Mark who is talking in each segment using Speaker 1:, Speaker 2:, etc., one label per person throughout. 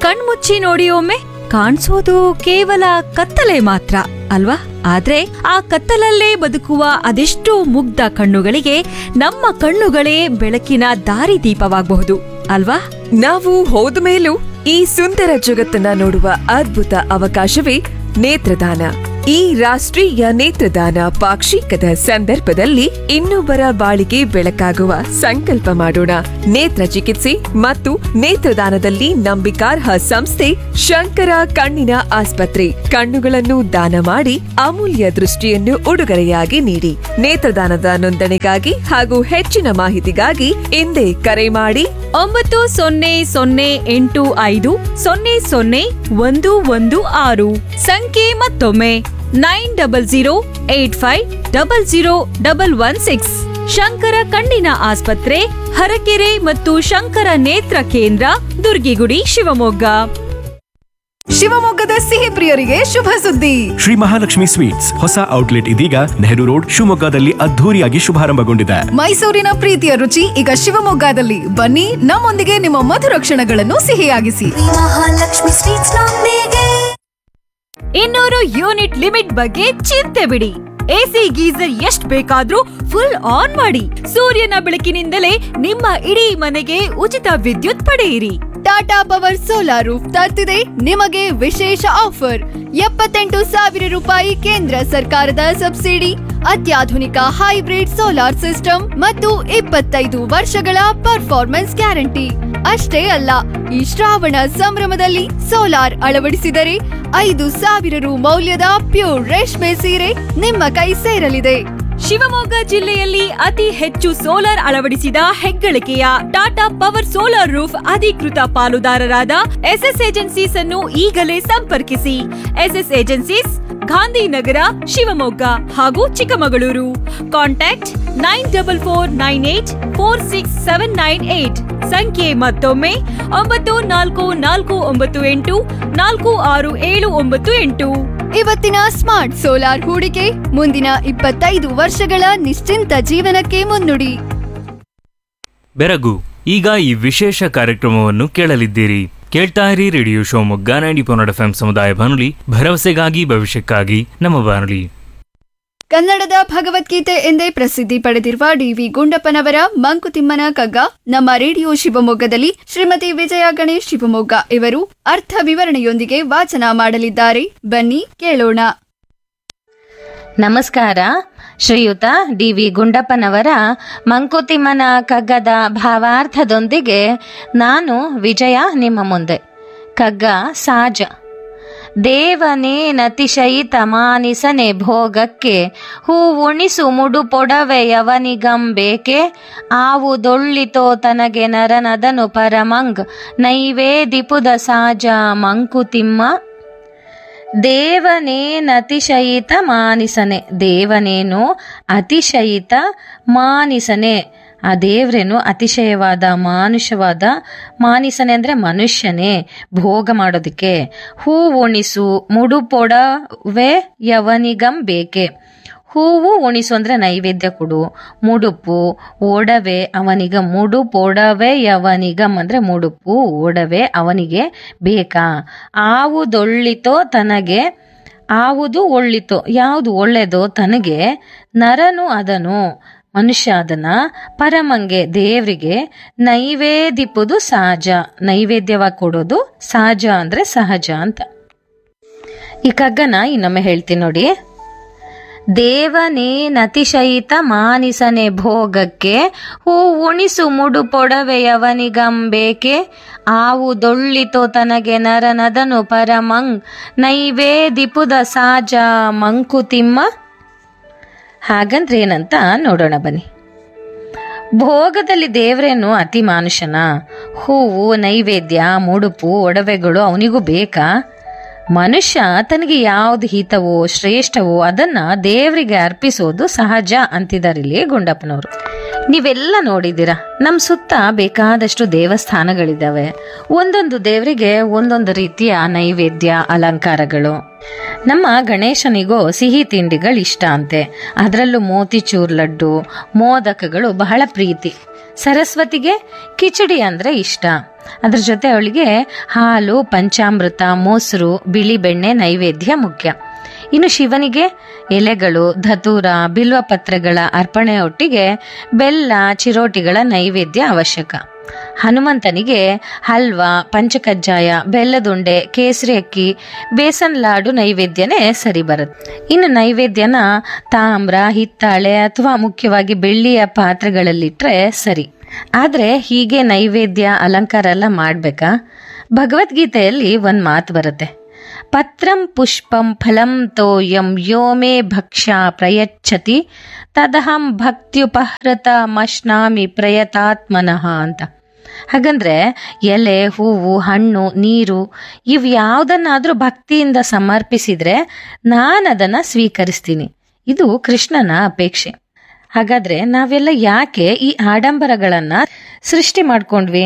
Speaker 1: ಕಣ್ಮುಚ್ಚಿ ನೋಡಿ ಒಮ್ಮೆ ಕಾಣಿಸೋದು ಕೇವಲ ಕತ್ತಲೆ ಮಾತ್ರ ಅಲ್ವಾ ಆದ್ರೆ ಆ ಕತ್ತಲಲ್ಲೇ ಬದುಕುವ ಅದೆಷ್ಟೋ ಮುಗ್ಧ ಕಣ್ಣುಗಳಿಗೆ ನಮ್ಮ ಕಣ್ಣುಗಳೇ ಬೆಳಕಿನ ದಾರಿದೀಪವಾಗಬಹುದು ಅಲ್ವಾ
Speaker 2: ನಾವು ಹೋದ ಮೇಲೂ ಈ ಸುಂದರ ಜಗತ್ತನ್ನ ನೋಡುವ ಅದ್ಭುತ ಅವಕಾಶವೇ ನೇತ್ರದಾನ ಈ ರಾಷ್ಟ್ರೀಯ ನೇತ್ರದಾನ ಪಾಕ್ಷಿಕದ ಸಂದರ್ಭದಲ್ಲಿ ಇನ್ನೊಬ್ಬರ ಬಾಳಿಗೆ ಬೆಳಕಾಗುವ ಸಂಕಲ್ಪ ಮಾಡೋಣ ನೇತ್ರ ಚಿಕಿತ್ಸೆ ಮತ್ತು ನೇತ್ರದಾನದಲ್ಲಿ ನಂಬಿಕಾರ್ಹ ಸಂಸ್ಥೆ ಶಂಕರ ಕಣ್ಣಿನ ಆಸ್ಪತ್ರೆ ಕಣ್ಣುಗಳನ್ನು ದಾನ ಮಾಡಿ ಅಮೂಲ್ಯ ದೃಷ್ಟಿಯನ್ನು ಉಡುಗೊರೆಯಾಗಿ ನೀಡಿ ನೇತ್ರದಾನದ ನೋಂದಣಿಗಾಗಿ ಹಾಗೂ ಹೆಚ್ಚಿನ ಮಾಹಿತಿಗಾಗಿ ಹಿಂದೆ ಕರೆ ಮಾಡಿ
Speaker 1: ಒಂಬತ್ತು ಸೊನ್ನೆ ಸೊನ್ನೆ ಎಂಟು ಐದು ಸೊನ್ನೆ ಸೊನ್ನೆ ಒಂದು ಒಂದು ಆರು ಸಂಖ್ಯೆ ಮತ್ತೊಮ್ಮೆ nine double zero eight five double zero double one six Shankara ಕಣ್ಣಿನ ಆಸ್ಪತ್ರೆ ಹರಕೆರೆ ಮತ್ತು ಶಂಕರ ನೇತ್ರ ಕೇಂದ್ರ ದುರ್ಗಿಗುಡಿ ಶಿವಮೊಗ್ಗ
Speaker 3: ಶಿವಮೊಗ್ಗದ ಸಿಹಿ ಪ್ರಿಯರಿಗೆ ಶುಭ ಸುದ್ದಿ
Speaker 4: ಶ್ರೀ ಮಹಾಲಕ್ಷ್ಮಿ ಸ್ವೀಟ್ಸ್ ಹೊಸ ಔಟ್ಲೆಟ್ ಇದೀಗ ನೆಹರು ರೋಡ್ ಶಿವಮೊಗ್ಗದಲ್ಲಿ ಅದ್ಧೂರಿಯಾಗಿ ಶುಭಾರಂಭಗೊಂಡಿದೆ
Speaker 3: ಮೈಸೂರಿನ ಪ್ರೀತಿಯ ರುಚಿ ಈಗ ಶಿವಮೊಗ್ಗದಲ್ಲಿ ಬನ್ನಿ ನಮ್ಮೊಂದಿಗೆ ನಿಮ್ಮ ಮಧುರ ಕ್ಷಣಗಳನ್ನು ಸಿಹಿಯಾಗಿಸಿ
Speaker 5: ಮಹಾಲಕ್ಷ್ಮಿ ಸ್ವೀಟ್ಸ್ ನೊಂದಿಗೆ
Speaker 1: ಇನ್ನೂರು ಯೂನಿಟ್ ಲಿಮಿಟ್ ಬಗ್ಗೆ ಚಿಂತೆ ಬಿಡಿ ಎಸಿ ಗೀಸರ್ ಎಷ್ಟ್ ಬೇಕಾದ್ರೂ ಫುಲ್ ಆನ್ ಮಾಡಿ ಸೂರ್ಯನ ಬೆಳಕಿನಿಂದಲೇ ನಿಮ್ಮ ಇಡೀ ಮನೆಗೆ ಉಚಿತ ವಿದ್ಯುತ್ ಪಡೆಯಿರಿ
Speaker 3: ಟಾಟಾ ಪವರ್ ಸೋಲಾರ್ ರೂಫ್ ತರ್ತಿದೆ ನಿಮಗೆ ವಿಶೇಷ ಆಫರ್ ಎಪ್ಪತ್ತೆಂಟು ಸಾವಿರ ರೂಪಾಯಿ ಕೇಂದ್ರ ಸರ್ಕಾರದ ಸಬ್ಸಿಡಿ ಅತ್ಯಾಧುನಿಕ ಹೈಬ್ರಿಡ್ ಸೋಲಾರ್ ಸಿಸ್ಟಮ್ ಮತ್ತು ಇಪ್ಪತ್ತೈದು ವರ್ಷಗಳ ಪರ್ಫಾರ್ಮೆನ್ಸ್ ಗ್ಯಾರಂಟಿ ಅಷ್ಟೇ ಅಲ್ಲ ಈ ಶ್ರಾವಣ ಸಂಭ್ರಮದಲ್ಲಿ ಸೋಲಾರ್ ಅಳವಡಿಸಿದರೆ ಐದು ಸಾವಿರ ರು ಮೌಲ್ಯದ ಪ್ಯೂರ್ ರೇಷ್ಮೆ ಸೀರೆ ನಿಮ್ಮ ಕೈ ಸೇರಲಿದೆ
Speaker 1: ಶಿವಮೊಗ್ಗ ಜಿಲ್ಲೆಯಲ್ಲಿ ಅತಿ ಹೆಚ್ಚು ಸೋಲಾರ್ ಅಳವಡಿಸಿದ ಹೆಗ್ಗಳಿಕೆಯ ಟಾಟಾ ಪವರ್ ಸೋಲಾರ್ ರೂಫ್ ಅಧಿಕೃತ ಪಾಲುದಾರರಾದ ಎಸ್ಎಸ್ ಏಜೆನ್ಸೀಸ್ ಅನ್ನು ಈಗಲೇ ಸಂಪರ್ಕಿಸಿ ಎಸ್ಎಸ್ ಏಜೆನ್ಸೀಸ್ ಗಾಂಧಿನಗರ ಶಿವಮೊಗ್ಗ ಹಾಗೂ Chikkamagaluru contact nine double four nine eight four six seven nine eight ಸಂಖ್ಯೆ ಮತ್ತೊಮ್ಮೆ ಒಂಬತ್ತು ನಾಲ್ಕು ನಾಲ್ಕು ಒಂಬತ್ತು ಎಂಟು ನಾಲ್ಕು ಆರು ಏಳು ಒಂಬತ್ತು ಎಂಟು
Speaker 3: ಇವತ್ತಿನ ಸ್ಮಾರ್ಟ್ ಸೋಲಾರ್ ಹೂಡಿಕೆ ಮುಂದಿನ ಇಪ್ಪತ್ತೈದು ವರ್ಷಗಳ ನಿಶ್ಚಿಂತ ಜೀವನಕ್ಕೆ ಮುನ್ನುಡಿ
Speaker 6: ಬೆರಗು ಈಗ ಈ ವಿಶೇಷ ಕಾರ್ಯಕ್ರಮವನ್ನು ಕೇಳಲಿದ್ದೀರಿ ಕೇಳ್ತಾ ಇರಿ ರೇಡಿಯೋ ಶಿವಮೊಗ್ಗ ನೈಂಟಿ ಪೊನ್ನಡ ಎಫ್ ಸಮುದಾಯ ಬಾನುಲಿ ಭರವಸೆಗಾಗಿ ಭವಿಷ್ಯಕ್ಕಾಗಿ ನಮ್ಮ ಬಾನುಲಿ
Speaker 3: ಕನ್ನಡದ ಭಗವದ್ಗೀತೆ ಎಂದೇ ಪ್ರಸಿದ್ಧಿ ಪಡೆದಿರುವ ಡಿವಿ ಗುಂಡಪ್ಪನವರ ಮಂಕುತಿಮ್ಮನ ಕಗ್ಗ ನಮ್ಮ ರೇಡಿಯೋ ಶಿವಮೊಗ್ಗದಲ್ಲಿ ಶ್ರೀಮತಿ ವಿಜಯ ಗಣೇಶ್ ಶಿವಮೊಗ್ಗ ಇವರು ಅರ್ಥ ವಿವರಣೆಯೊಂದಿಗೆ ವಾಚನ ಮಾಡಲಿದ್ದಾರೆ ಬನ್ನಿ ಕೇಳೋಣ
Speaker 7: ನಮಸ್ಕಾರ ಶ್ರೀಯುತ ಡಿ ವಿ ಗುಂಡಪ್ಪನವರ ಮಂಕುತಿಮ್ಮನ ಕಗ್ಗದ ಭಾವಾರ್ಥದೊಂದಿಗೆ ನಾನು ವಿಜಯ ನಿಮ್ಮ ಮುಂದೆ ಕಗ್ಗ ಸಾಜ ದೇವನೇನತಿಶಯಿತ ಮಾನಿಸನೆ ಭೋಗಕ್ಕೆ ಹೂ ಉಣಿಸು ಮುಡು ಪೊಡವೆಯವನಿಗಂಬೇಕೆ ಆವುದೊಳ್ಳಿತೋ ತನಗೆ ನರನದನು ಪರಮಂಗ್ ನೈವೇದಿಪುದ ಸಾಜ ಮಂಕುತಿಮ್ಮ ದೇವನೇನತಿಶಯಿತ ಮಾನಿಸನೆ ದೇವನೇನು ಅತಿಶಯಿತ ಮಾನಿಸನೆ ಆ ದೇವ್ರೇನು ಅತಿಶಯವಾದ ಮಾನುಷವಾದ ಮಾನಿಸನೆ ಅಂದ್ರೆ ಮನುಷ್ಯನೇ ಭೋಗ ಮಾಡೋದಕ್ಕೆ ಹೂ ಉಣಿಸು ಮುಡು ಪೊಡವೆ ಯವನಿಗಂ ಬೇಕೆ ಹೂವು ಉಣಿಸು ಅಂದ್ರೆ ನೈವೇದ್ಯ ಕೊಡು ಮುಡುಪು ಒಡವೆ ಅವನಿಗ ಮುಡುಪು ಒಡವೆ ಯವನಿಗಂ ಅಂದ್ರೆ ಮುಡುಪು ಒಡವೆ ಅವನಿಗೆ ಬೇಕಾ ಆವುದೊಳ್ಳಿತೋ ತನಗೆ ಆವುದು ಒಳ್ಳಿತೋ ಯಾವುದು ಒಳ್ಳೆದೋ ತನಗೆ ನರನು ಅದನು ಮನುಷ್ಯ ಅದನ್ನ ಪರಮಂಗೆ ದೇವರಿಗೆ ನೈವೇದಿಪುದು ಸಹಜ ನೈವೇದ್ಯವಾಗಿ ಕೊಡೋದು ಸಹಜ ಅಂದ್ರೆ ಸಹಜ ಅಂತ ಈ ಕಗ್ಗನ ಇನ್ನೊಮ್ಮೆ ಹೇಳ್ತೀನಿ ನೋಡಿ ದೇವನೇನತಿಶಯಿತ ಮಾನಿಸನೆ ಭೋಗಕ್ಕೆ ಹೂ ಉಣಿಸು ಮುಡು ಪೊಡವೆಯವನಿಗಂಬೇಕೆ ಆವುದೊಳ್ಳಿತೋ ತನಗೆ ನರನದನು ಪರಮಂಗ್ ನೈವೇದಿಪುದ ಸಾಜ ಮಂಕುತಿಮ್ಮ ಹಾಗಂದ್ರೆ ಏನಂತ ನೋಡೋಣ ಬನ್ನಿ ಭೋಗದಲ್ಲಿ ದೇವರೇನು ಅತಿ ಮಾನುಷನ ಹೂವು ನೈವೇದ್ಯ ಮುಡುಪು ಒಡವೆಗಳು ಅವನಿಗೂ ಬೇಕಾ ಮನುಷ್ಯ ತನಗೆ ಯಾವ್ದು ಹಿತವೋ ಶ್ರೇಷ್ಠವೋ ಅದನ್ನ ದೇವರಿಗೆ ಅರ್ಪಿಸೋದು ಸಹಜ ಅಂತಿದ್ದಾರೆ ಇಲ್ಲಿ ಗುಂಡಪ್ಪನವರು ನೀವೆಲ್ಲ ನೋಡಿದ್ದೀರಾ ನಮ್ಮ ಸುತ್ತ ಬೇಕಾದಷ್ಟು ದೇವಸ್ಥಾನಗಳಿದ್ದಾವೆ ಒಂದೊಂದು ದೇವರಿಗೆ ಒಂದೊಂದು ರೀತಿಯ ನೈವೇದ್ಯ ಅಲಂಕಾರಗಳು ನಮ್ಮ ಗಣೇಶನಿಗೂ ಸಿಹಿ ತಿಂಡಿಗಳು ಇಷ್ಟ ಅಂತೆ ಅದರಲ್ಲೂ ಮೋತಿಚೂರ್ ಲಡ್ಡು ಮೋದಕಗಳು ಬಹಳ ಪ್ರೀತಿ ಸರಸ್ವತಿಗೆ ಕಿಚಡಿ ಅಂದ್ರೆ ಇಷ್ಟ ಅದ್ರ ಜೊತೆ ಅವಳಿಗೆ ಹಾಲು ಪಂಚಾಮೃತ ಮೊಸರು ಬಿಳಿ ಬೆಣ್ಣೆ ನೈವೇದ್ಯ ಮುಖ್ಯ ಇನ್ನು ಶಿವನಿಗೆ ಎಲೆಗಳು ಧತೂರ ಬಿಲ್ವಪತ್ರೆಗಳ ಅರ್ಪಣೆಯೊಟ್ಟಿಗೆ ಬೆಲ್ಲ ಚಿರೋಟಿಗಳ ನೈವೇದ್ಯ ಅವಶ್ಯಕ ಹನುಮಂತನಿಗೆ ಹಲ್ವಾ ಪಂಚಕಜ್ಜಾಯ ಬೆಲ್ಲದುಂಡೆ ಕೇಸರಿ ಅಕ್ಕಿ ಬೇಸನ್ ಲಾಡು ನೈವೇದ್ಯನೇ ಸರಿ ಬರುತ್ತೆ ಇನ್ನು ನೈವೇದ್ಯನ ತಾಮ್ರ ಹಿತ್ತಾಳೆ ಅಥವಾ ಮುಖ್ಯವಾಗಿ ಬೆಳ್ಳಿಯ ಪಾತ್ರೆಗಳಲ್ಲಿಟ್ರೆ ಸರಿ ಆದ್ರೆ ಹೀಗೆ ನೈವೇದ್ಯ ಅಲಂಕಾರ ಎಲ್ಲ ಮಾಡ್ಬೇಕಾ ಭಗವದ್ಗೀತೆಯಲ್ಲಿ ಒಂದ್ ಮಾತು ಬರುತ್ತೆ ಪತ್ರಂ ಪುಷ್ಪಂ ಫಲಂ ತೋಯಂ ಯೋ ಮೇ ಭಕ್ಷ್ಯ ಪ್ರಯಚ್ಛತಿ ತದಹಂ ಭಕ್ತ್ಯುಪಹೃತ ಮಶ್ನಾಮಿ ಪ್ರಯತಾತ್ಮನಃ ಅಂತ ಹಾಗಂದ್ರೆ ಎಲೆ ಹೂವು ಹಣ್ಣು ನೀರು ಇವ್ ಯಾವುದನ್ನಾದ್ರೂ ಭಕ್ತಿಯಿಂದ ಸಮರ್ಪಿಸಿದ್ರೆ ನಾನು ಅದನ್ನ ಸ್ವೀಕರಿಸ್ತೀನಿ ಇದು ಕೃಷ್ಣನ ಅಪೇಕ್ಷೆ ಹಾಗಾದ್ರೆ ನಾವೆಲ್ಲ ಯಾಕೆ ಈ ಆಡಂಬರಗಳನ್ನ ಸೃಷ್ಟಿ ಮಾಡ್ಕೊಂಡ್ವಿ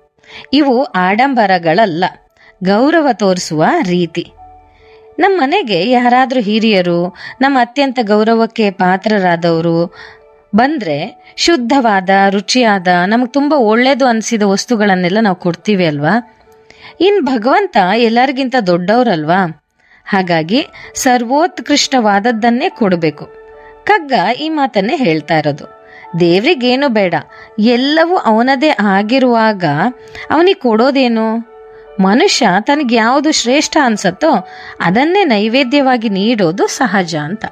Speaker 7: ಇವು ಆಡಂಬರಗಳಲ್ಲ ಗೌರವ ತೋರಿಸುವ ರೀತಿ ನಮ್ಮ ಮನೆಗೆ ಯಾರಾದರೂ ಹಿರಿಯರು ನಮ್ಮ ಅತ್ಯಂತ ಗೌರವಕ್ಕೆ ಪಾತ್ರರಾದವರು ಬಂದ್ರೆ ಶುದ್ಧವಾದ ರುಚಿಯಾದ ನಮಗೆ ತುಂಬ ಒಳ್ಳೇದು ಅನಿಸಿದ ವಸ್ತುಗಳನ್ನೆಲ್ಲ ನಾವು ಕೊಡ್ತೀವಿ ಅಲ್ವಾ ಇನ್ನು ಭಗವಂತ ಎಲ್ಲರಿಗಿಂತ ದೊಡ್ಡವರಲ್ವಾ ಹಾಗಾಗಿ ಸರ್ವೋತ್ಕೃಷ್ಟವಾದದ್ದನ್ನೇ ಕೊಡಬೇಕು ಕಗ್ಗ ಈ ಮಾತನ್ನೇ ಹೇಳ್ತಾ ಇರೋದು ದೇವ್ರಿಗೇನು ಬೇಡ ಎಲ್ಲವೂ ಅವನದೇ ಆಗಿರುವಾಗ ಅವನಿಗೆ ಕೊಡೋದೇನು ಮನುಷ್ಯ ತನಗೆ ಯಾವುದು ಶ್ರೇಷ್ಠ ಅನ್ಸತ್ತೋ ಅದನ್ನೇ ನೈವೇದ್ಯವಾಗಿ ನೀಡೋದು ಸಹಜ ಅಂತ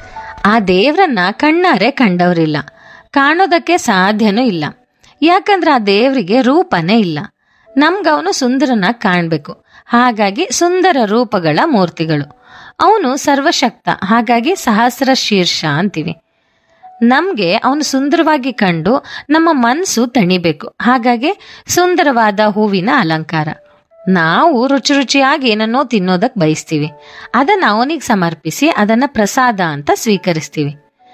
Speaker 7: ಆ ದೇವ್ರನ್ನ ಕಣ್ಣಾರೆ ಕಂಡವರಿಲ್ಲ ಕಾಣೋದಕ್ಕೆ ಸಾಧ್ಯನೂ ಇಲ್ಲ ಯಾಕಂದ್ರೆ ಆ ದೇವರಿಗೆ ರೂಪನೇ ಇಲ್ಲ ನಮ್ಗವನು ಸುಂದರನ ಕಾಣಬೇಕು ಹಾಗಾಗಿ ಸುಂದರ ರೂಪಗಳ ಮೂರ್ತಿಗಳು ಅವನು ಸರ್ವಶಕ್ತ ಹಾಗಾಗಿ ಸಹಸ್ರ ಶೀರ್ಷ ಅಂತೀವಿ ನಮ್ಗೆ ಅವನು ಸುಂದರವಾಗಿ ಕಂಡು ನಮ್ಮ ಮನಸ್ಸು ತಣಿಬೇಕು ಹಾಗಾಗಿ ಸುಂದರವಾದ ಹೂವಿನ ಅಲಂಕಾರ ನಾವು ರುಚಿ ರುಚಿಯಾಗಿ ಏನನ್ನೋ ತಿನ್ನೋದಕ್ಕೆ ಬಯಸ್ತೀವಿ ಅದನ್ನ ಅವನಿಗೆ ಸಮರ್ಪಿಸಿ ಅದನ್ನ ಪ್ರಸಾದ ಅಂತ ಸ್ವೀಕರಿಸ್ತೀವಿ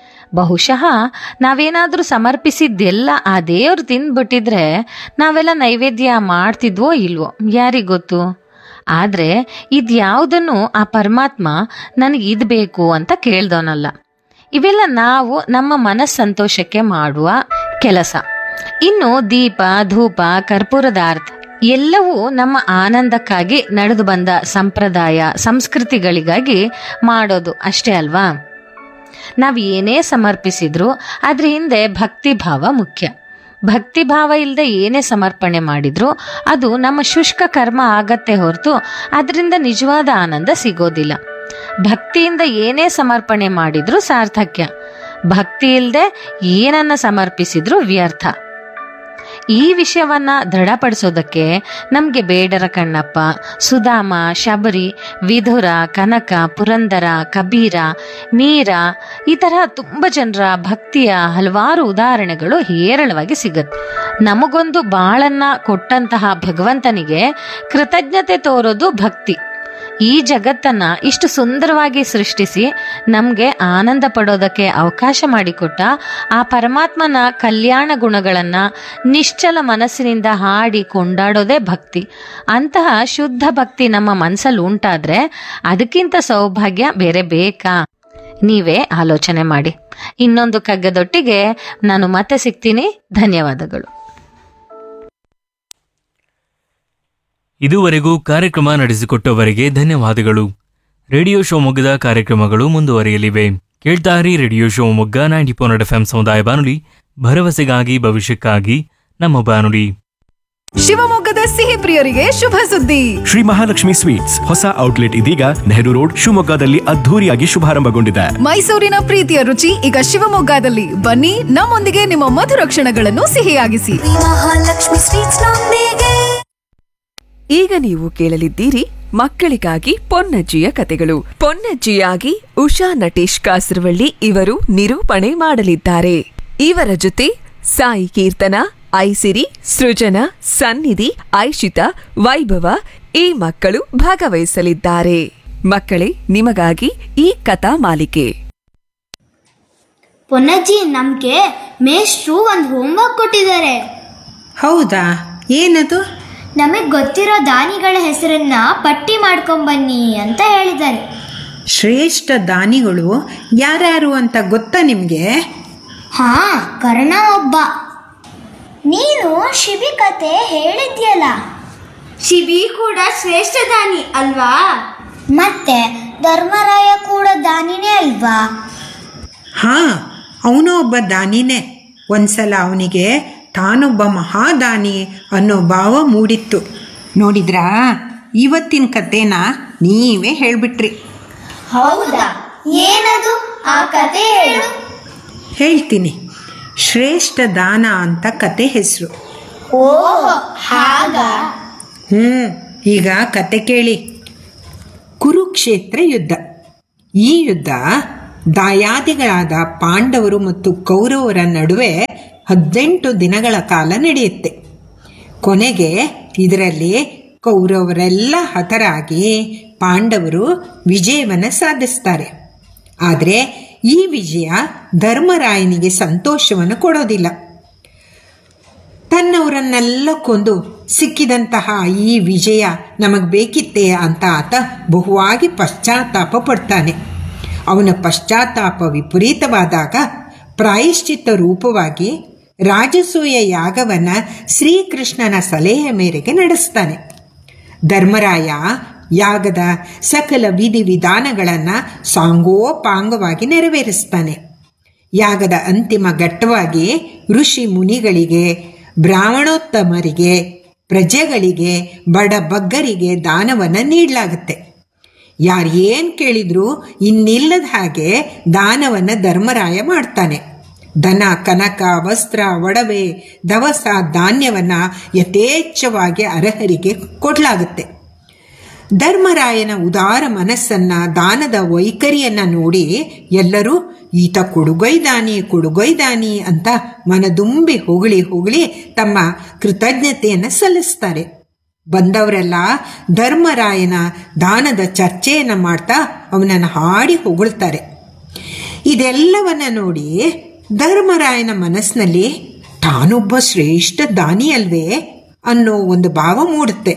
Speaker 7: ಬಹುಶಃ ನಾವೇನಾದ್ರೂ ಸಮರ್ಪಿಸಿದ್ದೆಲ್ಲ ಆ ದೇವ್ರು ತಿಂದ್ಬಿಟ್ಟಿದ್ರೆ ನಾವೆಲ್ಲ ನೈವೇದ್ಯ ಮಾಡ್ತಿದ್ವೋ ಇಲ್ವೋ ಯಾರಿಗ್ ಗೊತ್ತು ಆದ್ರೆ ಇದ್ಯಾವುದನ್ನು ಆ ಪರಮಾತ್ಮ ನನಗೆ ಇದ್ ಬೇಕು ಅಂತ ಕೇಳ್ದವನಲ್ಲ ಇವೆಲ್ಲ ನಾವು ನಮ್ಮ ಮನಸ್ಸಂತೋಷಕ್ಕೆ ಮಾಡುವ ಕೆಲಸ ಇನ್ನು ದೀಪ ಧೂಪ ಕರ್ಪೂರದ ಆರತಿ ಎಲ್ಲವೂ ನಮ್ಮ ಆನಂದಕ್ಕಾಗಿ ನಡೆದು ಬಂದ ಸಂಪ್ರದಾಯ ಸಂಸ್ಕೃತಿಗಳಿಗಾಗಿ ಮಾಡೋದು ಅಷ್ಟೇ ಅಲ್ವಾ ನಾವು ಏನೇ ಸಮರ್ಪಿಸಿದ್ರು ಅದ್ರ ಹಿಂದೆ ಭಕ್ತಿ ಭಾವ ಮುಖ್ಯ ಭಕ್ತಿ ಭಾವ ಇಲ್ಲದೆ ಏನೇ ಸಮರ್ಪಣೆ ಮಾಡಿದ್ರು ಅದು ನಮ್ಮ ಶುಷ್ಕ ಕರ್ಮ ಆಗತ್ತೆ ಹೊರತು ಅದರಿಂದ ನಿಜವಾದ ಆನಂದ ಸಿಗೋದಿಲ್ಲ ಭಕ್ತಿಯಿಂದ ಏನೇ ಸಮರ್ಪಣೆ ಮಾಡಿದ್ರು ಸಾರ್ಥಕ್ಯ ಭಕ್ತಿ ಇಲ್ಲದೆ ಏನನ್ನ ಸಮರ್ಪಿಸಿದ್ರು ವ್ಯರ್ಥ ಈ ವಿಷಯವನ್ನ ದೃಢಪಡಿಸೋದಕ್ಕೆ ನಮಗೆ ಬೇಡರ ಕಣ್ಣಪ್ಪ ಸುಧಾಮ ಶಬರಿ ವಿಧುರ ಕನಕ ಪುರಂದರ ಕಬೀರ ಮೀರ ಈ ತರಹ ತುಂಬ ಜನರ ಭಕ್ತಿಯ ಹಲವಾರು ಉದಾಹರಣೆಗಳು ಹೇರಳವಾಗಿ ಸಿಗುತ್ತೆ ನಮಗೊಂದು ಬಾಳನ್ನ ಕೊಟ್ಟಂತಹ ಭಗವಂತನಿಗೆ ಕೃತಜ್ಞತೆ ತೋರೋದು ಭಕ್ತಿ ಈ ಜಗತ್ತನ್ನ ಇಷ್ಟು ಸುಂದರವಾಗಿ ಸೃಷ್ಟಿಸಿ ನಮ್ಗೆ ಆನಂದ ಪಡೋದಕ್ಕೆ ಅವಕಾಶ ಮಾಡಿಕೊಟ್ಟ ಆ ಪರಮಾತ್ಮನ ಕಲ್ಯಾಣ ಗುಣಗಳನ್ನ ನಿಶ್ಚಲ ಮನಸ್ಸಿನಿಂದ ಹಾಡಿ ಕೊಂಡಾಡೋದೇ ಭಕ್ತಿ ಅಂತಹ ಶುದ್ಧ ಭಕ್ತಿ ನಮ್ಮ ಮನಸ್ಸಲ್ಲಿ ಉಂಟಾದ್ರೆ ಅದಕ್ಕಿಂತ ಸೌಭಾಗ್ಯ ಬೇರೆ ಬೇಕಾ ನೀವೇ ಆಲೋಚನೆ ಮಾಡಿ ಇನ್ನೊಂದು ಕಗ್ಗದೊಟ್ಟಿಗೆ ನಾನು ಮತ್ತೆ ಸಿಗ್ತೀನಿ ಧನ್ಯವಾದಗಳು
Speaker 6: ಇದುವರೆಗೂ ಕಾರ್ಯಕ್ರಮ ನಡೆಸಿಕೊಟ್ಟವರಿಗೆ ಧನ್ಯವಾದಗಳು ರೇಡಿಯೋ ಶಿವಮೊಗ್ಗದ ಕಾರ್ಯಕ್ರಮಗಳು ಮುಂದುವರಿಯಲಿವೆ ಕೇಳ್ತಾರಿ ರೇಡಿಯೋ ಶಿವಮೊಗ್ಗ ನೈಂಟಿ ಪೋನೆಟ್ ಎಫ್ ಸಮುದಾಯ ಬಾನುಲಿ ಭರವಸೆಗಾಗಿ ಭವಿಷ್ಯಕ್ಕಾಗಿ ನಮ್ಮ ಬಾನುಲಿ
Speaker 2: ಶಿವಮೊಗ್ಗದ ಸಿಹಿ ಪ್ರಿಯರಿಗೆ ಶುಭ ಸುದ್ದಿ
Speaker 4: ಶ್ರೀ ಮಹಾಲಕ್ಷ್ಮಿ ಸ್ವೀಟ್ಸ್ ಹೊಸ ಔಟ್ಲೆಟ್ ಇದೀಗ ನೆಹರು ರೋಡ್ ಶಿವಮೊಗ್ಗದಲ್ಲಿ ಅದ್ಧೂರಿಯಾಗಿ ಶುಭಾರಂಭಗೊಂಡಿದೆ
Speaker 2: ಮೈಸೂರಿನ ಪ್ರೀತಿಯ ರುಚಿ ಈಗ ಶಿವಮೊಗ್ಗದಲ್ಲಿ ಬನ್ನಿ ನಮ್ಮೊಂದಿಗೆ ನಿಮ್ಮ ಮಧುರ ಕ್ಷಣಗಳನ್ನು ಸಿಹಿಯಾಗಿಸಿ
Speaker 5: ಶ್ರೀ ಮಹಾಲಕ್ಷ್ಮಿ ಸ್ವೀಟ್ಸ್ ನೊಂದಿಗೆ
Speaker 2: ಈಗ ನೀವು ಕೇಳಲಿದ್ದೀರಿ ಮಕ್ಕಳಿಗಾಗಿ ಪೊನ್ನಜ್ಜಿಯ ಕತೆಗಳು ಪೊನ್ನಜ್ಜಿಯಾಗಿ ಉಷಾ ನಟೇಶ್ ಕಾಸರವಳ್ಳಿ ಇವರು ನಿರೂಪಣೆ ಮಾಡಲಿದ್ದಾರೆ ಇವರ ಜೊತೆ ಸಾಯಿ ಕೀರ್ತನ ಐಸಿರಿ ಸೃಜನ ಸನ್ನಿಧಿ ಐಶಿತಾ ವೈಭವ ಈ ಮಕ್ಕಳು ಭಾಗವಹಿಸಲಿದ್ದಾರೆ ಮಕ್ಕಳೇ ನಿಮಗಾಗಿ ಈ ಕಥಾ ಮಾಲಿಕೆ
Speaker 8: ಪೊನ್ನಜ್ಜಿ ನಮಗೆ ಮೇಷ್ಟ್ರು ಒಂದು ಹೋಮ್ವರ್ಕ್ ಕೊಟ್ಟಿದ್ದಾರೆ
Speaker 9: ಹೌದಾ ಏನದು
Speaker 8: ನಮಗೆ ಗೊತ್ತಿರೋ ದಾನಿಗಳ ಹೆಸರನ್ನ ಪಟ್ಟಿ ಮಾಡ್ಕೊಂಬನ್ನಿ ಅಂತ ಹೇಳಿದ್ದಾರೆ
Speaker 9: ಶ್ರೇಷ್ಠ ದಾನಿಗಳು ಯಾರ್ಯಾರು ಅಂತ ಗೊತ್ತಾ ನಿಮಗೆ
Speaker 8: ಹಾ ಕರ್ಣ ಒಬ್ಬ ನೀನು ಶಿಬಿ ಕತೆ ಹೇಳಿದ್ಯಲ್ಲ ಶಿಬಿ ಕೂಡ ಶ್ರೇಷ್ಠ ದಾನಿ ಅಲ್ವಾ ಮತ್ತೆ ಧರ್ಮರಾಯ ಕೂಡ ದಾನಿನೇ ಅಲ್ವಾ
Speaker 9: ಹಾಂ ಅವನು ಒಬ್ಬ ದಾನಿನೇ ಒಂದ್ಸಲ ಅವನಿಗೆ ತಾನೊಬ್ಬ ಮಹಾದಾನಿ ಅನ್ನೋ ಭಾವ ಮೂಡಿತ್ತು ನೋಡಿದ್ರಾ ಇವತ್ತಿನ ಕತೆನ ನೀವೇ ಹೇಳ್ಬಿಟ್ರಿ
Speaker 8: ಹೌದಾ ಏನದು ಆ ಕತೆ ಹೇಳು
Speaker 9: ಹೇಳ್ತೀನಿ ಶ್ರೇಷ್ಠ ದಾನ ಅಂತ ಕತೆ ಹೆಸರು
Speaker 8: ಓಹೋ ಹಾಗ
Speaker 9: ಹ್ಞೂ ಈಗ ಕತೆ ಕೇಳಿ ಕುರುಕ್ಷೇತ್ರ ಯುದ್ಧ ಈ ಯುದ್ಧ ದಾಯಾದಿಗಳಾದ ಪಾಂಡವರು ಮತ್ತು ಕೌರವರ ನಡುವೆ ಹದಿನೆಂಟು ದಿನಗಳ ಕಾಲ ನಡೆಯುತ್ತೆ ಕೊನೆಗೆ ಇದರಲ್ಲಿ ಕೌರವರೆಲ್ಲ ಹತರಾಗಿ ಪಾಂಡವರು ವಿಜಯವನ್ನು ಸಾಧಿಸ್ತಾರೆ ಆದರೆ ಈ ವಿಜಯ ಧರ್ಮರಾಯನಿಗೆ ಸಂತೋಷವನ್ನು ಕೊಡೋದಿಲ್ಲ ತನ್ನವರನ್ನೆಲ್ಲ ಕೊಂದು ಸಿಕ್ಕಿದಂತಹ ಈ ವಿಜಯ ನಮಗೆ ಬೇಕಿತ್ತೆ ಅಂತ ಆತ ಬಹುವಾಗಿ ಪಶ್ಚಾತ್ತಾಪ ಪಡ್ತಾನೆ ಅವನ ಪಶ್ಚಾತ್ತಾಪ ವಿಪರೀತವಾದಾಗ ಪ್ರಾಯಶ್ಚಿತ್ತ ರೂಪವಾಗಿ ರಾಜಸೂಯ ಯಾಗವನ್ನು ಶ್ರೀಕೃಷ್ಣನ ಸಲಹೆಯ ಮೇರೆಗೆ ನಡೆಸ್ತಾನೆ ಧರ್ಮರಾಯ ಯಾಗದ ಸಕಲ ವಿಧಿ ವಿಧಾನಗಳನ್ನು ಸಾಂಗೋಪಾಂಗವಾಗಿ ನೆರವೇರಿಸ್ತಾನೆ ಯಾಗದ ಅಂತಿಮ ಘಟ್ಟವಾಗಿ ಋಷಿ ಮುನಿಗಳಿಗೆ ಬ್ರಾಹ್ಮಣೋತ್ತಮರಿಗೆ ಪ್ರಜೆಗಳಿಗೆ ಬಡ ಬಗ್ಗರಿಗೆ ದಾನವನ್ನು ನೀಡಲಾಗುತ್ತೆ ಯಾರು ಏನು ಕೇಳಿದ್ರು ಇನ್ನಿಲ್ಲದ ಹಾಗೆ ದಾನವನ್ನು ಧರ್ಮರಾಯ ಮಾಡ್ತಾನೆ ದನ ಕನಕ ವಸ್ತ್ರ ಒಡವೆ ದವಸ ಧಾನ್ಯವನ್ನು ಯಥೇಚ್ಛವಾಗಿ ಅರ್ಹರಿಗೆ ಕೊಡಲಾಗುತ್ತೆ ಧರ್ಮರಾಯನ ಉದಾರ ಮನಸ್ಸನ್ನ ದಾನದ ವೈಖರಿಯನ್ನ ನೋಡಿ ಎಲ್ಲರೂ ಈತ ಕೊಡುಗೈದಾನಿ ಕೊಡುಗೈದಾನಿ ಅಂತ ಮನದುಂಬಿ ಹೊಗಳಿ ಹೊಗಳಿ ತಮ್ಮ ಕೃತಜ್ಞತೆಯನ್ನು ಸಲ್ಲಿಸ್ತಾರೆ ಬಂದವರೆಲ್ಲ ಧರ್ಮರಾಯನ ದಾನದ ಚರ್ಚೆಯನ್ನು ಮಾಡ್ತಾ ಅವನನ್ನು ಹಾಡಿ ಹೊಗಳ್ತಾರೆ ಇದೆಲ್ಲವನ್ನ ನೋಡಿ ಧರ್ಮರಾಯನ ಮನಸ್ಸಿನಲ್ಲಿ ತಾನೊಬ್ಬ ಶ್ರೇಷ್ಠ ದಾನಿ ಅಲ್ವೇ ಅನ್ನೋ ಒಂದು ಭಾವ ಮೂಡುತ್ತೆ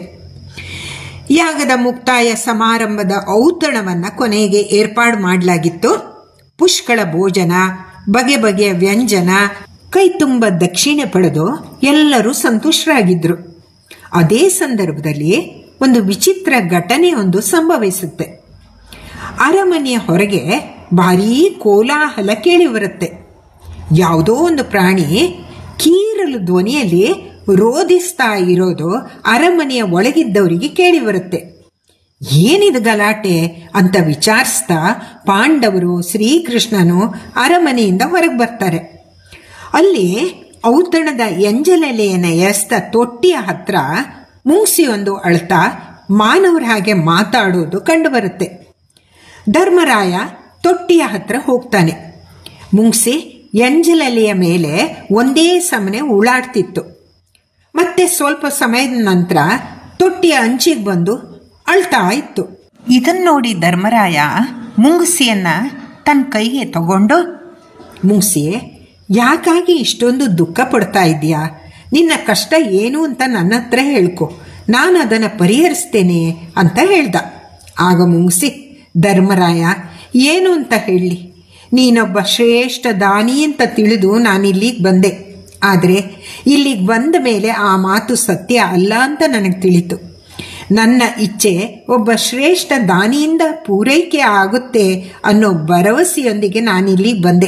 Speaker 9: ಯಾಗದ ಮುಕ್ತಾಯ ಸಮಾರಂಭದ ಔತಣವನ್ನು ಕೊನೆಗೆ ಏರ್ಪಾಡು ಮಾಡಲಾಗಿತ್ತು ಪುಷ್ಕಳ ಭೋಜನ ಬಗೆ ಬಗೆಯ ವ್ಯಂಜನ ಕೈ ತುಂಬ ದಕ್ಷಿಣೆ ಪಡೆದು ಎಲ್ಲರೂ ಸಂತುಷ್ಟರಾಗಿದ್ದರು ಅದೇ ಸಂದರ್ಭದಲ್ಲಿ ಒಂದು ವಿಚಿತ್ರ ಘಟನೆಯೊಂದು ಸಂಭವಿಸುತ್ತೆ ಅರಮನೆಯ ಹೊರಗೆ ಭಾರೀ ಕೋಲಾಹಲ ಕೇಳಿ ಬರುತ್ತೆ ಯಾವುದೋ ಒಂದು ಪ್ರಾಣಿ ಕೀರಲು ಧ್ವನಿಯಲ್ಲಿ ರೋಧಿಸ್ತಾ ಇರೋದು ಅರಮನೆಯ ಒಳಗಿದ್ದವರಿಗೆ ಕೇಳಿ ಬರುತ್ತೆ ಏನಿದು ಗಲಾಟೆ ಅಂತ ವಿಚಾರಿಸ್ತಾ ಪಾಂಡವರು ಶ್ರೀಕೃಷ್ಣನು ಅರಮನೆಯಿಂದ ಹೊರಗೆ ಬರ್ತಾರೆ ಅಲ್ಲಿ ಔತಣದ ಎಂಜಲೆಲೆಯನ್ನು ಎಸ್ತ ತೊಟ್ಟಿಯ ಹತ್ರ ಮುಂಗ್ಸಿಯೊಂದು ಅಳ್ತಾ ಮಾನವರ ಹಾಗೆ ಮಾತಾಡೋದು ಕಂಡುಬರುತ್ತೆ ಧರ್ಮರಾಯ ತೊಟ್ಟಿಯ ಹತ್ರ ಹೋಗ್ತಾನೆ ಮುಂಗ್ಸಿ ಎಂಜಲೆಲೆಯ ಮೇಲೆ ಒಂದೇ ಸಮನೆ ಉಳಾಡ್ತಿತ್ತು ಮತ್ತೆ ಸ್ವಲ್ಪ ಸಮಯದ ನಂತರ ತೊಟ್ಟಿಯ ಅಂಚಿಗೆ ಬಂದು ಅಳ್ತಾ ಇತ್ತು ಇದನ್ನು ನೋಡಿ ಧರ್ಮರಾಯ ಮುಂಗುಸಿಯನ್ನ ತನ್ನ ಕೈಗೆ ತಗೊಂಡು ಮುಂಗ್ಸಿ ಯಾಕಾಗಿ ಇಷ್ಟೊಂದು ದುಃಖ ಪಡ್ತಾ ಇದೆಯಾ ನಿನ್ನ ಕಷ್ಟ ಏನು ಅಂತ ನನ್ನ ಹತ್ರ ಹೇಳ್ಕೊ ನಾನು ಅದನ್ನು ಪರಿಹರಿಸ್ತೇನೆ ಅಂತ ಹೇಳ್ದ ಆಗ ಮುಂಗ್ಸಿ ಧರ್ಮರಾಯ ಏನು ಅಂತ ಹೇಳಲಿ ನೀನೊಬ್ಬ ಶ್ರೇಷ್ಠ ದಾನಿ ಅಂತ ತಿಳಿದು ನಾನಿಲ್ಲಿಗೆ ಬಂದೆ ಆದರೆ ಇಲ್ಲಿಗೆ ಬಂದ ಮೇಲೆ ಆ ಮಾತು ಸತ್ಯ ಅಲ್ಲ ಅಂತ ನನಗೆ ತಿಳಿತು ನನ್ನ ಇಚ್ಛೆ ಒಬ್ಬ ಶ್ರೇಷ್ಠ ದಾನಿಯಿಂದ ಪೂರೈಕೆ ಆಗುತ್ತೆ ಅನ್ನೋ ಭರವಸೆಯೊಂದಿಗೆ ನಾನಿಲ್ಲಿಗೆ ಬಂದೆ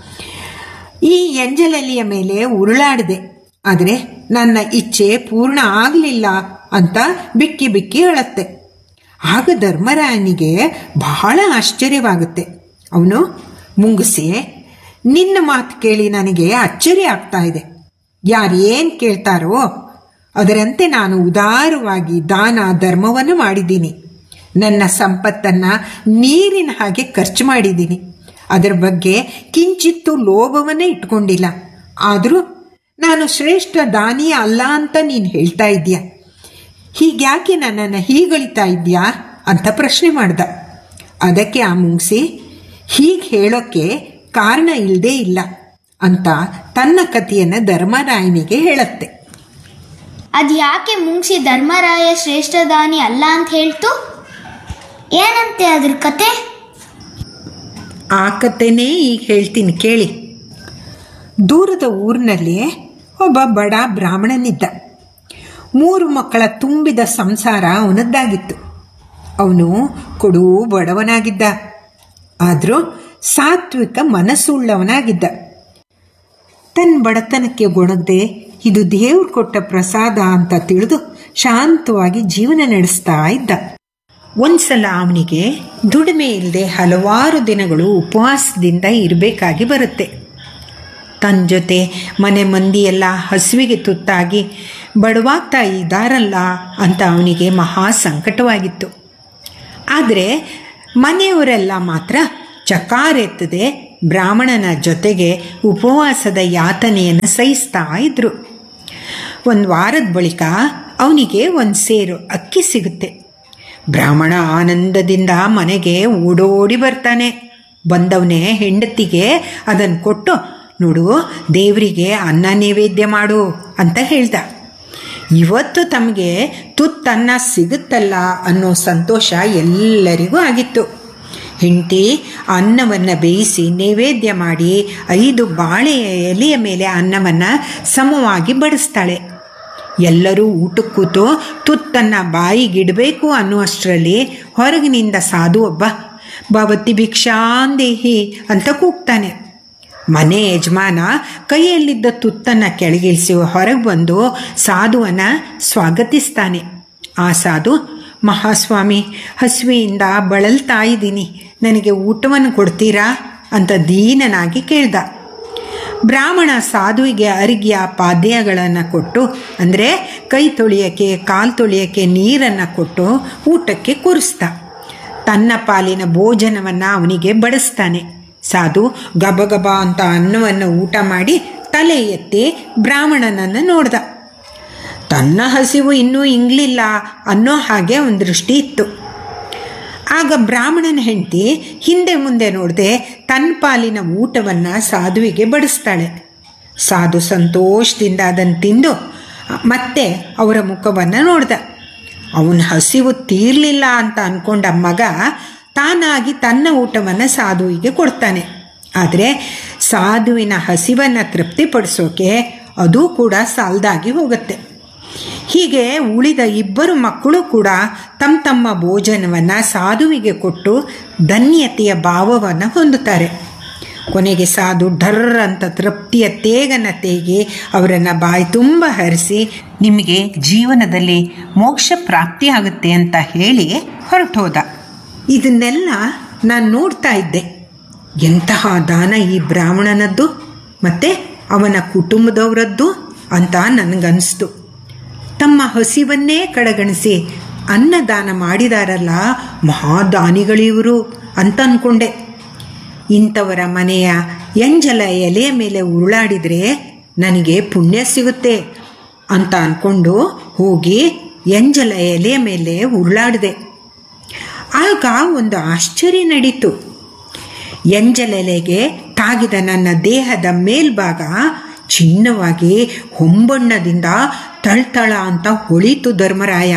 Speaker 9: ಈ ಎಂಜಲಲ್ಲಿಯ ಮೇಲೆ ಉರುಳಾಡಿದೆ ಆದರೆ ನನ್ನ ಇಚ್ಛೆ ಪೂರ್ಣ ಆಗಲಿಲ್ಲ ಅಂತ ಬಿಕ್ಕಿ ಬಿಕ್ಕಿ ಹೇಳುತ್ತೆ ಆಗ ಧರ್ಮರಾಯನಿಗೆ ಬಹಳ ಆಶ್ಚರ್ಯವಾಗುತ್ತೆ ಅವನು ಮುಂಗುಸಿ ನಿನ್ನ ಮಾತು ಕೇಳಿ ನನಗೆ ಅಚ್ಚರಿ ಆಗ್ತಾ ಇದೆ ಯಾರು ಏನು ಕೇಳ್ತಾರೋ ಅದರಂತೆ ನಾನು ಉದಾರವಾಗಿ ದಾನ ಧರ್ಮವನ್ನು ಮಾಡಿದ್ದೀನಿ ನನ್ನ ಸಂಪತ್ತನ್ನು ನೀರಿನ ಹಾಗೆ ಖರ್ಚು ಮಾಡಿದ್ದೀನಿ ಅದರ ಬಗ್ಗೆ ಕಿಂಚಿತ್ತು ಲೋಭವನ್ನೇ ಇಟ್ಕೊಂಡಿಲ್ಲ ಆದರೂ ನಾನು ಶ್ರೇಷ್ಠ ದಾನಿ ಅಲ್ಲ ಅಂತ ನೀನು ಹೇಳ್ತಾ ಇದೀಯ ಹೀಗ್ಯಾಕೆ ನನ್ನನ್ನು ಹೀಗಳಿತಾ ಇದೆಯಾ ಅಂತ ಪ್ರಶ್ನೆ ಮಾಡ್ದ ಅದಕ್ಕೆ ಆ ಮುಂಗ್ಸಿ ಹೀಗೆ ಹೇಳೋಕ್ಕೆ ಕಾರಣ ಇಲ್ಲದೇ ಇಲ್ಲ ಅಂತ ತನ್ನ ಕಥೆಯನ್ನು ಧರ್ಮರಾಯನಿಗೆ ಹೇಳುತ್ತೆ
Speaker 8: ಅದ್ ಯಾಕೆ ಮುಂಗ್ಸಿ ಧರ್ಮರಾಯ ಶ್ರೇಷ್ಠ ದಾನಿ ಅಲ್ಲ ಅಂತ ಹೇಳ್ತು ಏನಂತೆ ಅದ್ರ ಕತೆ
Speaker 9: ಆ ಕಥೆನೇ ಈಗ ಹೇಳ್ತೀನಿ ಕೇಳಿ ದೂರದ ಊರಿನಲ್ಲಿ ಒಬ್ಬ ಬಡ ಬ್ರಾಹ್ಮಣನಿದ್ದ ಮೂರು ಮಕ್ಕಳ ತುಂಬಿದ ಸಂಸಾರ ಅವನದ್ದಾಗಿತ್ತು ಅವನು ಕೊಡು ಬಡವನಾಗಿದ್ದ ಆದರೂ ಸಾತ್ವಿಕ ಮನಸ್ಸುಳ್ಳವನಾಗಿದ್ದ ತನ್ನ ಬಡತನಕ್ಕೆ ಗೊಣಗದೆ ಇದು ದೇವ್ರು ಕೊಟ್ಟ ಪ್ರಸಾದ ಅಂತ ತಿಳಿದು ಶಾಂತವಾಗಿ ಜೀವನ ನಡೆಸ್ತಾ ಇದ್ದ ಒಂದ್ಸಲ ಅವನಿಗೆ ದುಡಿಮೆ ಇಲ್ಲದೆ ಹಲವಾರು ದಿನಗಳು ಉಪವಾಸದಿಂದ ಇರಬೇಕಾಗಿ ಬರುತ್ತೆ ತನ್ನ ಜೊತೆ ಮನೆ ಮಂದಿ ಎಲ್ಲ ಹಸುವಿಗೆ ತುತ್ತಾಗಿ ಬಡವಾಗ್ತಾ ಇದ್ದಾರಲ್ಲ ಅಂತ ಅವನಿಗೆ ಮಹಾ ಸಂಕಟವಾಗಿತ್ತು ಆದರೆ ಮನೆಯವರೆಲ್ಲ ಮಾತ್ರ ಚಕಾರೆತ್ತದೆ ಬ್ರಾಹ್ಮಣನ ಜೊತೆಗೆ ಉಪವಾಸದ ಯಾತನೆಯನ್ನು ಸಹಿಸ್ತಾ ಇದ್ರು ಒಂದು ವಾರದ ಬಳಿಕ ಅವನಿಗೆ ಒಂದು ಸೇರು ಅಕ್ಕಿ ಸಿಗುತ್ತೆ ಬ್ರಾಹ್ಮಣ ಆನಂದದಿಂದ ಮನೆಗೆ ಓಡೋಡಿ ಬರ್ತಾನೆ ಬಂದವನೇ ಹೆಂಡತಿಗೆ ಅದನ್ನು ಕೊಟ್ಟು ನೋಡು ದೇವರಿಗೆ ಅನ್ನ ನೈವೇದ್ಯ ಮಾಡು ಅಂತ ಹೇಳ್ದ ಇವತ್ತು ತಮಗೆ ತುತ್ತನ್ನ ಸಿಗುತ್ತಲ್ಲ ಅನ್ನೋ ಸಂತೋಷ ಎಲ್ಲರಿಗೂ ಆಗಿತ್ತು ಹೆಂಡತಿ ಅನ್ನವನ್ನು ಬೇಯಿಸಿ ನೈವೇದ್ಯ ಮಾಡಿ ಐದು ಬಾಳೆಯ ಎಲೆಯ ಮೇಲೆ ಅನ್ನವನ್ನು ಸಮವಾಗಿ ಬಡಿಸ್ತಾಳೆ ಎಲ್ಲರೂ ಊಟಕ್ಕೆ ಕೂತು ತುತ್ತನ್ನು ಬಾಯಿಗಿಡಬೇಕು ಅನ್ನುವಷ್ಟರಲ್ಲಿ ಹೊರಗಿನಿಂದ ಸಾಧು ಒಬ್ಬ ಭವತಿ ಭಿಕ್ಷಾಂದೇಹಿ ಅಂತ ಕೂಗ್ತಾನೆ ಮನೆ ಯಜಮಾನ ಕೈಯಲ್ಲಿದ್ದ ತುತ್ತನ್ನು ಕೆಳಗಿಳಿಸಿ ಹೊರಗೆ ಬಂದು ಸಾಧುವನ್ನು ಸ್ವಾಗತಿಸ್ತಾನೆ ಆ ಸಾಧು ಮಹಾಸ್ವಾಮಿ ಹಸುವೆಯಿಂದ ಬಳಲ್ತಾ ಇದ್ದೀನಿ ನನಗೆ ಊಟವನ್ನು ಕೊಡ್ತೀರಾ ಅಂತ ದೀನನಾಗಿ ಕೇಳ್ದ ಬ್ರಾಹ್ಮಣ ಸಾಧುವಿಗೆ ಅರಿಗೆಯ ಪಾದ್ಯಗಳನ್ನು ಕೊಟ್ಟು ಅಂದರೆ ಕೈ ತೊಳೆಯೋಕ್ಕೆ ಕಾಲು ತೊಳೆಯೋಕ್ಕೆ ನೀರನ್ನು ಕೊಟ್ಟು ಊಟಕ್ಕೆ ಕೂರಿಸ್ದ ತನ್ನ ಪಾಲಿನ ಭೋಜನವನ್ನು ಅವನಿಗೆ ಬಡಿಸ್ತಾನೆ ಸಾಧು ಗಬಗಬ ಅಂತ ಅನ್ನವನ್ನು ಊಟ ಮಾಡಿ ತಲೆ ಎತ್ತಿ ಬ್ರಾಹ್ಮಣನನ್ನು ನೋಡ್ದ ತನ್ನ ಹಸಿವು ಇನ್ನೂ ಇಂಗ್ಲಿಲ್ಲ ಅನ್ನೋ ಹಾಗೆ ಅವನ ದೃಷ್ಟಿ ಇತ್ತು ಆಗ ಬ್ರಾಹ್ಮಣನ ಹೆಂಡತಿ ಹಿಂದೆ ಮುಂದೆ ನೋಡದೆ ತನ್ನ ಪಾಲಿನ ಊಟವನ್ನು ಸಾಧುವಿಗೆ ಬಡಿಸ್ತಾಳೆ ಸಾಧು ಸಂತೋಷದಿಂದ ಅದನ್ನು ತಿಂದು ಮತ್ತೆ ಅವರ ಮುಖವನ್ನು ನೋಡ್ದ ಅವನ ಹಸಿವು ತೀರಲಿಲ್ಲ ಅಂತ ಅಂದ್ಕೊಂಡ ಮಗ ತಾನಾಗಿ ತನ್ನ ಊಟವನ್ನು ಸಾಧುವಿಗೆ ಕೊಡ್ತಾನೆ ಆದರೆ ಸಾಧುವಿನ ಹಸಿವನ್ನು ತೃಪ್ತಿಪಡಿಸೋಕೆ ಅದು ಕೂಡ ಸಾಲದಾಗಿ ಹೋಗುತ್ತೆ ಹೀಗೆ ಉಳಿದ ಇಬ್ಬರು ಮಕ್ಕಳು ಕೂಡ ತಮ್ಮ ತಮ್ಮ ಭೋಜನವನ್ನು ಸಾಧುವಿಗೆ ಕೊಟ್ಟು ಧನ್ಯತೆಯ ಭಾವವನ್ನು ಹೊಂದುತ್ತಾರೆ ಕೊನೆಗೆ ಸಾಧು ಢರ್ರ ಅಂತ ತೃಪ್ತಿಯ ತೇಗನ ತೇಗಿ ಅವರನ್ನು ಬಾಯಿ ತುಂಬ ಹರಿಸಿ ನಿಮಗೆ ಜೀವನದಲ್ಲಿ ಮೋಕ್ಷ ಪ್ರಾಪ್ತಿಯಾಗುತ್ತೆ ಅಂತ ಹೇಳಿ ಹೊರಟೋದ ಇದನ್ನೆಲ್ಲ ನಾನು ನೋಡ್ತಾ ಇದ್ದೆ ಎಂತಹ ದಾನ ಈ ಬ್ರಾಹ್ಮಣನದ್ದು ಮತ್ತು ಅವನ ಕುಟುಂಬದವರದ್ದು ಅಂತ ನನಗನ್ನಿಸ್ತು ತಮ್ಮ ಹಸಿವನ್ನೇ ಕಡೆಗಣಿಸಿ ಅನ್ನದಾನ ಮಾಡಿದಾರಲ್ಲ ಮಹಾದಾನಿಗಳಿವರು ಅಂತ ಅಂದ್ಕೊಂಡೆ ಇಂಥವರ ಮನೆಯ ಎಂಜಲ ಎಲೆಯ ಮೇಲೆ ಉರುಳಾಡಿದರೆ ನನಗೆ ಪುಣ್ಯ ಸಿಗುತ್ತೆ ಅಂತ ಅಂದ್ಕೊಂಡು ಹೋಗಿ ಎಂಜಲ ಎಲೆಯ ಮೇಲೆ ಉರುಳಾಡಿದೆ ಆಗ ಒಂದು ಆಶ್ಚರ್ಯ ನಡೀತು ಎಂಜಲೆಲೆಗೆ ತಾಗಿದ ನನ್ನ ದೇಹದ ಮೇಲ್ಭಾಗ ಚಿನ್ನವಾಗಿ ಹೊಂಬಣ್ಣದಿಂದ ತಳ್ತಳ ಅಂತ ಹೊಳಿತು ಧರ್ಮರಾಯ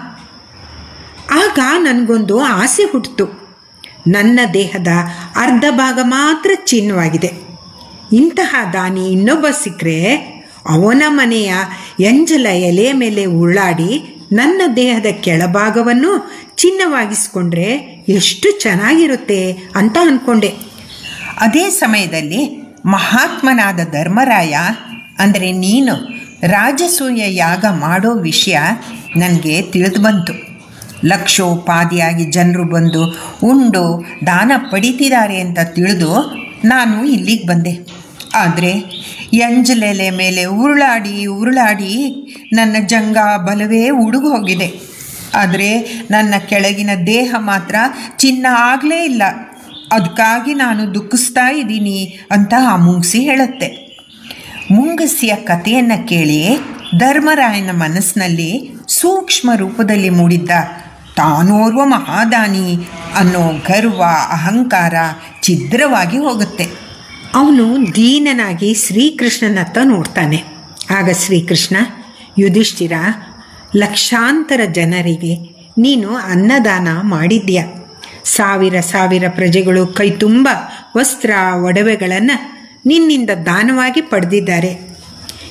Speaker 9: ಆಗ ನನಗೊಂದು ಆಸೆ ಹುಟ್ಟಿತು ನನ್ನ ದೇಹದ ಅರ್ಧ ಭಾಗ ಮಾತ್ರ ಚಿನ್ನವಾಗಿದೆ ಇಂತಹ ದಾನಿ ಇನ್ನೊಬ್ಬ ಸಿಕ್ಕರೆ ಅವನ ಮನೆಯ ಎಂಜಲ ಎಲೆಯ ಮೇಲೆ ಉರುಳಾಡಿ ನನ್ನ ದೇಹದ ಕೆಳಭಾಗವನ್ನು ಚಿನ್ನವಾಗಿಸ್ಕೊಂಡ್ರೆ ಎಷ್ಟು ಚೆನ್ನಾಗಿರುತ್ತೆ ಅಂತ ಅಂದ್ಕೊಂಡೆ ಅದೇ ಸಮಯದಲ್ಲಿ ಮಹಾತ್ಮನಾದ ಧರ್ಮರಾಯ ಅಂದರೆ ನೀನು ರಾಜಸೂಯ ಯಾಗ ಮಾಡೋ ವಿಷಯ ನನಗೆ ತಿಳಿದು ಬಂತು ಲಕ್ಷೋಪಾದಿಯಾಗಿ ಜನರು ಬಂದು ಉಂಡು ದಾನ ಪಡಿತಿದ್ದಾರೆ ಅಂತ ತಿಳಿದು ನಾನು ಇಲ್ಲಿಗೆ ಬಂದೆ ಆದರೆ ಎಂಜಲೆಲೆ ಮೇಲೆ ಉರುಳಾಡಿ ಉರುಳಾಡಿ ನನ್ನ ಜಂಗ ಬಲವೇ ಉಡುಗು ಹೋಗಿದೆ ಆದರೆ ನನ್ನ ಕೆಳಗಿನ ದೇಹ ಮಾತ್ರ ಚಿನ್ನ ಆಗಲೇ ಇಲ್ಲ ಅದಕ್ಕಾಗಿ ನಾನು ದುಃಖಿಸ್ತಾ ಇದ್ದೀನಿ ಅಂತ ಆ ಮುಂಗ್ಸಿ ಹೇಳುತ್ತೆ ಮುಂಗಸಿಯ ಕಥೆಯನ್ನು ಕೇಳಿ ಧರ್ಮರಾಯನ ಮನಸ್ಸಿನಲ್ಲಿ ಸೂಕ್ಷ್ಮ ರೂಪದಲ್ಲಿ ಮೂಡಿದ್ದ ತಾನೋರ್ವ ಮಹಾದಾನಿ ಅನ್ನೋ ಗರ್ವ ಅಹಂಕಾರ ಛಿದ್ರವಾಗಿ ಹೋಗುತ್ತೆ ಅವನು ದೀನನಾಗಿ ಶ್ರೀಕೃಷ್ಣನತ್ತ ನೋಡ್ತಾನೆ ಆಗ ಶ್ರೀಕೃಷ್ಣ ಯುಧಿಷ್ಠಿರ ಲಕ್ಷಾಂತರ ಜನರಿಗೆ ನೀನು ಅನ್ನದಾನ ಮಾಡಿದ್ಯಾ ಸಾವಿರ ಸಾವಿರ ಪ್ರಜೆಗಳು ಕೈ ತುಂಬ ವಸ್ತ್ರ ಒಡವೆಗಳನ್ನು ನಿನ್ನಿಂದ ದಾನವಾಗಿ ಪಡೆದಿದ್ದಾರೆ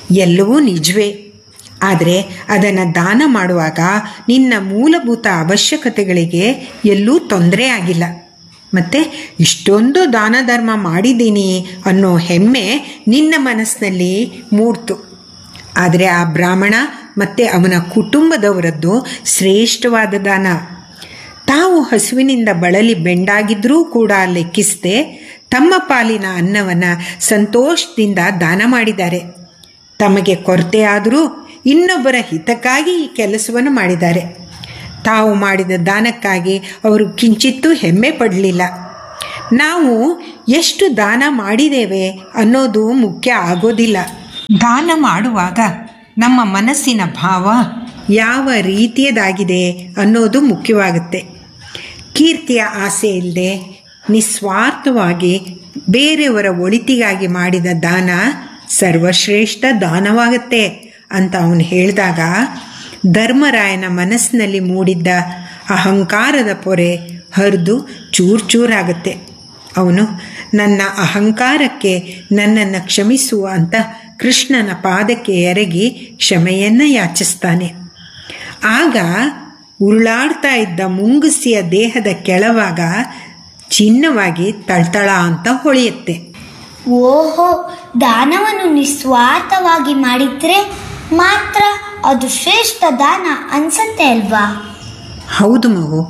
Speaker 9: ಎಲ್ಲವೂ ನಿಜವೇ ಆದರೆ ಅದನ್ನು ದಾನ ಮಾಡುವಾಗ ನಿನ್ನ ಮೂಲಭೂತ ಅವಶ್ಯಕತೆಗಳಿಗೆ ಎಲ್ಲೂ ತೊಂದರೆ ಆಗಿಲ್ಲ ಮತ್ತು ಇಷ್ಟೊಂದು ದಾನ ಧರ್ಮ ಮಾಡಿದ್ದೀನಿ ಅನ್ನೋ ಹೆಮ್ಮೆ ನಿನ್ನ ಮನಸ್ಸಿನಲ್ಲಿ ಮೂಡ್ತು ಆದರೆ ಆ ಬ್ರಾಹ್ಮಣ ಮತ್ತು ಅವನ ಕುಟುಂಬದವರದ್ದು ಶ್ರೇಷ್ಠವಾದ ದಾನ ತಾವು ಹಸುವಿನಿಂದ ಬಳಲಿ ಬೆಂಡಾಗಿದ್ರೂ ಕೂಡ ಲೆಕ್ಕಿಸದೆ ತಮ್ಮ ಪಾಲಿನ ಅನ್ನವನ್ನು ಸಂತೋಷದಿಂದ ದಾನ ಮಾಡಿದ್ದಾರೆ ತಮಗೆ ಕೊರತೆ ಆದರೂ ಇನ್ನೊಬ್ಬರ ಹಿತಕ್ಕಾಗಿ ಈ ಕೆಲಸವನ್ನು ಮಾಡಿದ್ದಾರೆ ತಾವು ಮಾಡಿದ ದಾನಕ್ಕಾಗಿ ಅವರು ಕಿಂಚಿತ್ತೂ ಹೆಮ್ಮೆ ಪಡಲಿಲ್ಲ ನಾವು ಎಷ್ಟು ದಾನ ಮಾಡಿದ್ದೇವೆ ಅನ್ನೋದು ಮುಖ್ಯ ಆಗೋದಿಲ್ಲ ದಾನ ಮಾಡುವಾಗ ನಮ್ಮ ಮನಸ್ಸಿನ ಭಾವ ಯಾವ ರೀತಿಯದಾಗಿದೆ ಅನ್ನೋದು ಮುಖ್ಯವಾಗುತ್ತೆ ಕೀರ್ತಿಯ ಆಸೆ ಇಲ್ಲದೆ ನಿಸ್ವಾರ್ಥವಾಗಿ ಬೇರೆಯವರ ಒಳಿತಿಗಾಗಿ ಮಾಡಿದ ದಾನ ಸರ್ವಶ್ರೇಷ್ಠ ದಾನವಾಗುತ್ತೆ ಅಂತ ಅವನು ಹೇಳಿದಾಗ ಧರ್ಮರಾಯನ ಮನಸ್ಸಿನಲ್ಲಿ ಮೂಡಿದ್ದ ಅಹಂಕಾರದ ಪೊರೆ ಹರಿದು ಚೂರು ಚೂರಾಗುತ್ತೆ ಅವನು ನನ್ನ ಅಹಂಕಾರಕ್ಕೆ ನನ್ನನ್ನು ಕ್ಷಮಿಸು ಅಂತ ಕೃಷ್ಣನ ಪಾದಕ್ಕೆ ಎರಗಿ ಕ್ಷಮೆಯನ್ನು ಯಾಚಿಸ್ತಾನೆ ಆಗ ಉರುಳಾಡ್ತಾ ಇದ್ದ ಮುಂಗುಸಿಯ ದೇಹದ ಕೆಳವಾಗ ಚಿನ್ನವಾಗಿ ತಳ್ತಳ ಅಂತ ಹೊಳೆಯುತ್ತೆ
Speaker 8: ಓಹೋ ದಾನವನ್ನು ನಿಸ್ವಾರ್ಥವಾಗಿ ಮಾಡಿದ್ರೆ ಮಾತ್ರ ಅದು ಶ್ರೇಷ್ಠ ದಾನ ಅನ್ಸತ್ತೆ ಅಲ್ವಾ
Speaker 9: ಹೌದು ಮಗು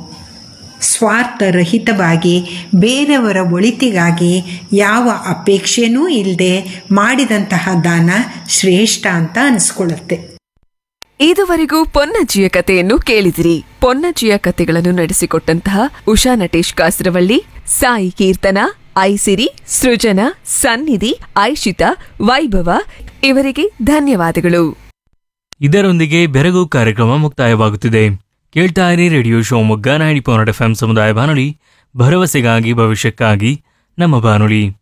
Speaker 9: ಸ್ವಾರ್ಥರಹಿತವಾಗಿ ಬೇರೆಯವರ ಒಳಿತಿಗಾಗಿ ಯಾವ ಅಪೇಕ್ಷೆನೂ ಇಲ್ಲದೆ ಮಾಡಿದಂತಹ ದಾನ ಶ್ರೇಷ್ಠ ಅಂತ ಅನಿಸ್ಕೊಳ್ಳುತ್ತೆ
Speaker 2: ಇದುವರೆಗೂ ಪೊನ್ನಜ್ಜಿಯ ಕಥೆಯನ್ನು ಕೇಳಿದಿರಿ ಪೊನ್ನಜ್ಜಿಯ ಕಥೆಗಳನ್ನು ನಡೆಸಿಕೊಟ್ಟಂತಹ ಉಷಾ ನಟೇಶ್ ಕಾಸರವಳ್ಳಿ ಸಾಯಿ ಕೀರ್ತನ ಐಸಿರಿ ಸೃಜನ ಸನ್ನಿಧಿ ಐಶಿತಾ ವೈಭವ ಇವರಿಗೆ ಧನ್ಯವಾದಗಳು
Speaker 6: ಇದರೊಂದಿಗೆ ಬೆರಗು ಕಾರ್ಯಕ್ರಮ ಮುಕ್ತಾಯವಾಗುತ್ತಿದೆ ಕೇಳ್ತಾ ಇರಿ radio Shivamogga ninety point F M ಸಮುದಾಯ ಬಾನುಲಿ ಭರವಸೆಗಾಗಿ ಭವಿಷ್ಯಕ್ಕಾಗಿ ನಮ್ಮ ಬಾನುಲಿ